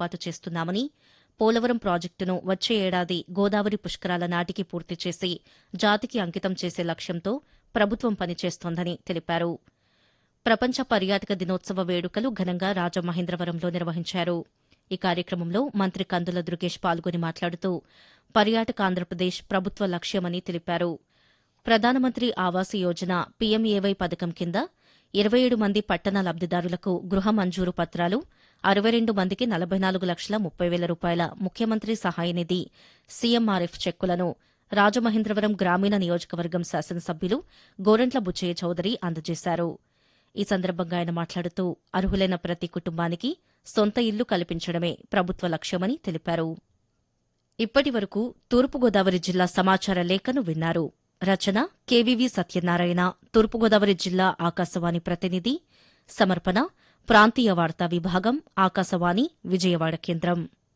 ఏర్పాటు చేస్తున్నామని పోలవరం ప్రాజెక్టును వచ్చే ఏడాది గోదావరి పుష్కరాల నాటికి పూర్తి చేసి జాతికి అంకితం చేసే లక్ష్యంతో ప్రభుత్వం పనిచేస్తోందని తెలిపారు ప్రపంచ పర్యాటక దినోత్సవ వేడుకలు ఘనంగా రాజమహేంద్రవరంలో నిర్వహించారు ఈ కార్యక్రమంలో మంత్రి కందుల దుర్గేష్ పాల్గొని మాట్లాడుతూ పర్యాటక ఆంధ్రప్రదేశ్ ప్రభుత్వ లక్ష్యమని తెలిపారు ప్రధానమంత్రి ఆవాస్ యోజన పీఎంఏవై పథకం కింద ఇరవై ఏడు మంది పట్టణ లబ్దిదారులకు గృహ మంజూరు పత్రాలు అరవై రెండు మందికి నలభై నాలుగు లక్షల ముప్పై వేల రూపాయల ముఖ్యమంత్రి సహాయ నిధి సీఎంఆర్ఎఫ్ చెక్కులను రాజమహేంద్రవరం గ్రామీణ నియోజకవర్గం శాసనసభ్యులు గోరంట్ల బుచ్చయ్య చౌదరి అందజేశారు ఈ సందర్భంగా ఆయన మాట్లాడుతూ అర్హులైన ప్రతి కుటుంబానికి సొంత ఇల్లు కల్పించడమే ప్రభుత్వ లక్ష్యమని తెలిపారు ఇప్పటి వరకు తూర్పుగోదావరి జిల్లా సమాచార లేఖను విన్నారు రచన కెవివి సత్యనారాయణ తూర్పుగోదావరి జిల్లా ఆకాశవాణి ప్రతినిధి సమర్పణ ప్రాంతీయ వార్తా విభాగం ఆకాశవాణి విజయవాడ కేంద్రం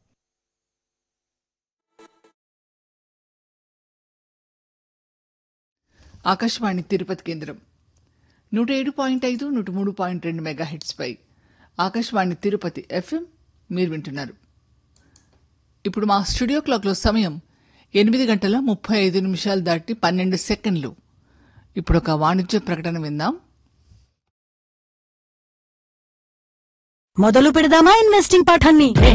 ఆకాశవాణి తిరుపతి కేంద్రం నూట ఏడు పాయింట్ ఐదు నూట మూడు పాయింట్ రెండు మెగా పై ఆకాశవాణి తిరుపతి ఎఫ్ఎం మీరు వింటున్నారు ఇప్పుడు మా స్టూడియో క్లాక్లో సమయం ఎనిమిది గంటల ముప్పై ఐదు నిమిషాలు దాటి పన్నెండు సెకండ్లు ఇప్పుడు ఒక వాణిజ్య ప్రకటన విందాం మొదలు పెడదామా ఇన్వెస్టింగ్ పాఠాన్ని